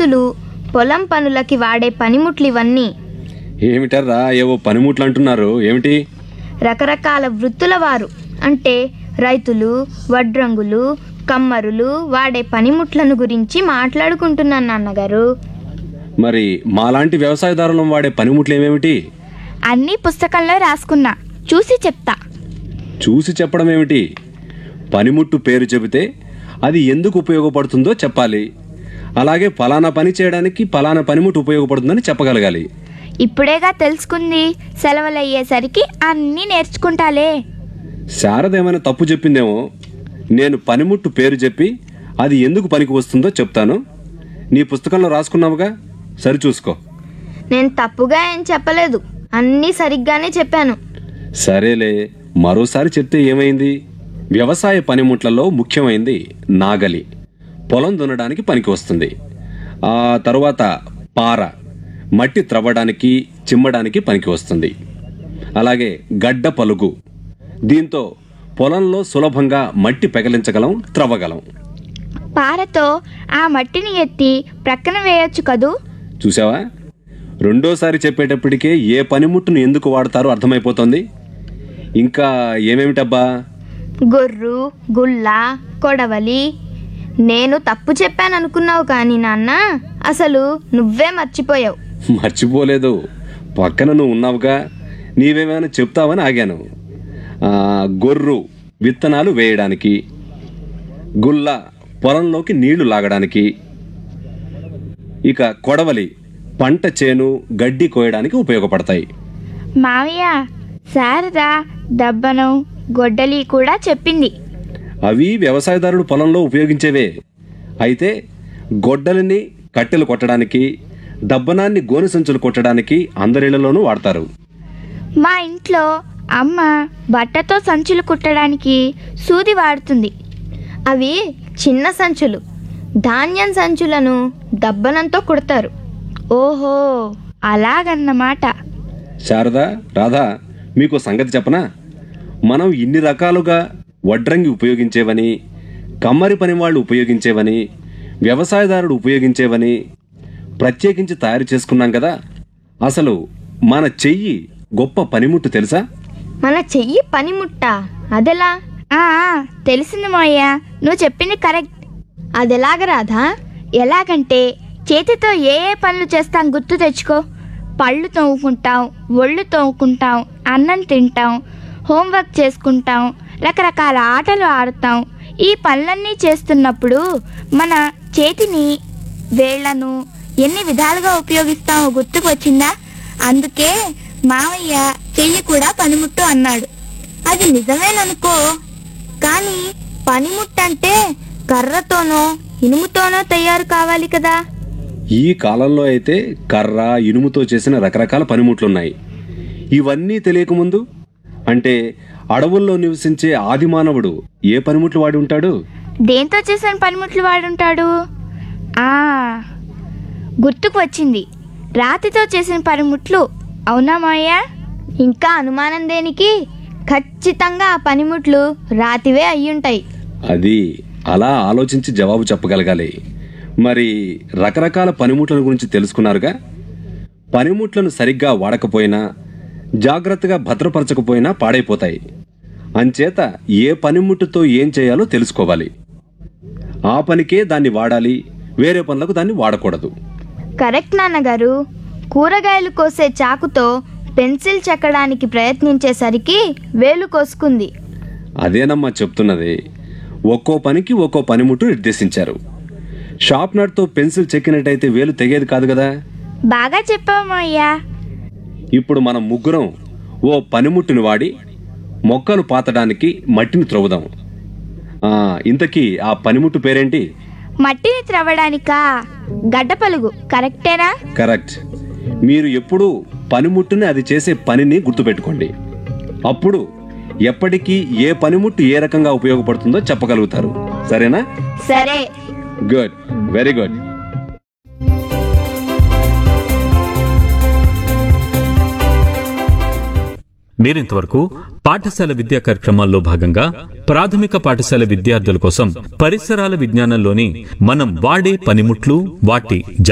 రైతులు పొలం పనులకి వాడే పనిముట్లు ఇవన్నీ ఏమిటర్రా ఏవో పనిముట్లు అంటున్నారు ఏమిటి రకరకాల వృత్తుల వారు అంటే రైతులు వడ్రంగులు కమ్మరులు వాడే పనిముట్లను గురించి మాట్లాడుకుంటున్నాను నాన్నగారు మరి మాలాంటి వ్యవసాయదారులం వాడే పనిముట్లు ఏమేమిటి అన్నీ పుస్తకంలో రాసుకున్నా చూసి చెప్తా చూసి చెప్పడం ఏమిటి పనిముట్టు పేరు చెబితే అది ఎందుకు ఉపయోగపడుతుందో చెప్పాలి అలాగే ఫలానా పని చేయడానికి ఫలానా పనిముట్టు ఉపయోగపడుతుందని చెప్పగలగాలి ఇప్పుడేగా తెలుసుకుంది సెలవులు అయ్యేసరికి అన్నీ నేర్చుకుంటాలే శారద ఏమైనా తప్పు చెప్పిందేమో నేను పనిముట్టు పేరు చెప్పి అది ఎందుకు పనికి వస్తుందో చెప్తాను నీ పుస్తకంలో రాసుకున్నావుగా సరిచూసుకో నేను తప్పుగా ఏం చెప్పలేదు అన్నీ సరిగ్గానే చెప్పాను సరేలే మరోసారి చెప్తే ఏమైంది వ్యవసాయ పనిముట్లలో ముఖ్యమైనది నాగలి పొలం దున్నడానికి పనికి వస్తుంది ఆ తరువాత పార మట్టి త్రవ్వడానికి చిమ్మడానికి పనికి వస్తుంది అలాగే గడ్డ పలుగు దీంతో పొలంలో సులభంగా మట్టి పెగలించగలం త్రవ్వగలం పారతో ఆ మట్టిని ఎత్తి ప్రక్కన వేయొచ్చు కదూ చూసావా రెండోసారి చెప్పేటప్పటికే ఏ పనిముట్టును ఎందుకు వాడతారో అర్థమైపోతుంది ఇంకా ఏమేమిటబ్బా గొర్రు గుల్ల కొడవలి నేను తప్పు చెప్పాను అనుకున్నావు కానీ నాన్న అసలు నువ్వే మర్చిపోయావు మర్చిపోలేదు పక్కన నువ్వు ఉన్నావుగా నీవేమైనా చెప్తావని ఆగాను ఆ, గొర్రు విత్తనాలు వేయడానికి గుల్ల పొలంలోకి నీళ్లు లాగడానికి ఇక కొడవలి పంట చేను గడ్డి కోయడానికి ఉపయోగపడతాయి మావయ్య శారద దబ్బనం గొడ్డలి కూడా చెప్పింది అవి వ్యవసాయదారుడు పొలంలో ఉపయోగించేవే అయితే గొడ్డలిని కట్టెలు కొట్టడానికి దబ్బనాన్ని గోనె సంచులు కొట్టడానికి అందరిళ్లలోనూ వాడతారు మా ఇంట్లో అమ్మ బట్టతో సంచులు కుట్టడానికి సూది వాడుతుంది అవి చిన్న సంచులు ధాన్యం సంచులను దబ్బనంతో కుడతారు ఓహో అలాగన్నమాట శారదా రాధా మీకు సంగతి చెప్పనా మనం ఇన్ని రకాలుగా వడ్రంగి ఉపయోగించేవని కమ్మరి పని వాళ్ళు ఉపయోగించేవని వ్యవసాయదారుడు ఉపయోగించేవని ప్రత్యేకించి తయారు చేసుకున్నాం కదా అసలు మన చెయ్యి గొప్ప పనిముట్టు తెలుసా మన చెయ్యి పనిముట్ట అదెలా ఆ ఆ, తెలిసింది మావయ్య నువ్వు చెప్పింది కరెక్ట్ అదెలాగ రాధా ఎలాగంటే చేతితో ఏ ఏ పనులు చేస్తాం గుర్తు తెచ్చుకో పళ్ళు తోముకుంటాం ఒళ్ళు తోముకుంటాం అన్నం తింటాం హోంవర్క్ చేసుకుంటాం రకరకాల ఆటలు ఆడుతాం ఈ పనులన్నీ చేస్తున్నప్పుడు మన చేతిని వేళ్లను ఎన్ని విధాలుగా ఉపయోగిస్తామో గుర్తుకు వచ్చిందా అందుకే మావయ్య చెయ్యి కూడా పనిముట్టు అన్నాడు అది నిజమేననుకో కానీ పనిముట్టు అంటే కర్రతోనో ఇనుముతోనో తయారు కావాలి కదా ఈ కాలంలో అయితే కర్ర ఇనుముతో చేసిన రకరకాల పనిముట్లున్నాయి ఇవన్నీ తెలియకముందు అంటే అడవుల్లో నివసించే ఆదిమానవుడు ఏ పనిముట్లు వాడి ఉంటాడు దేంతో చేసిన పనిముట్లు వాడుంటాడు ఆ గుర్తుకు వచ్చింది రాతితో చేసిన పనిముట్లు అవునా మాయ ఇంకా అనుమానం దేనికి ఖచ్చితంగా ఆ పనిముట్లు రాతివే అయ్యుంటాయి అది అలా ఆలోచించి జవాబు చెప్పగలగాలి మరి రకరకాల పనిముట్ల గురించి తెలుసుకున్నారుగా పనిముట్లను సరిగ్గా వాడకపోయినా జాగ్రత్తగా భద్రపరచకపోయినా పాడైపోతాయి అంచేత ఏ పనిముట్టుతో ఏం చేయాలో తెలుసుకోవాలి ఆ పనికే దాన్ని వాడాలి వేరే పనులకు దాన్ని వాడకూడదు కరెక్ట్ నాన్నగారు కూరగాయలు కోసే చాకుతో పెన్సిల్ చెక్కడానికి ప్రయత్నించేసరికి వేలు కోసుకుంది అదేనమ్మా చెప్తున్నది ఒక్కో పనికి ఒక్కో పనిముట్టు నిర్దేశించారు షార్ప్నర్తో పెన్సిల్ చెక్కినట్టయితే వేలు తెగేది కాదు కదా బాగా చెప్పామయ్యా ఇప్పుడు మనం ముగ్గురం ఓ పనిముట్టుని వాడి మొక్కలు పాతడానికి మట్టిని త్రవ్వుదాం ఆ, ఇంతకీ ఆ పనిముట్టు పేరేంటి మట్టిని త్రవ్వడానికా గడ్డపలుగు కరెక్టేనా కరెక్ట్ మీరు ఎప్పుడూ పనిముట్టుని అది చేసే పనిని గుర్తుపెట్టుకోండి అప్పుడు ఎప్పటికీ ఏ పనిముట్టు ఏ రకంగా ఉపయోగపడుతుందో చెప్పగలుగుతారు సరేనా సరే గుడ్ వెరీ గుడ్ మీరింతవరకు పాఠశాల విద్యా కార్యక్రమాల్లో భాగంగా ప్రాథమిక పాఠశాల విద్యార్థుల కోసం పరిసరాల విజ్ఞానంలోని మనం వాడే పనిముట్లు వాటి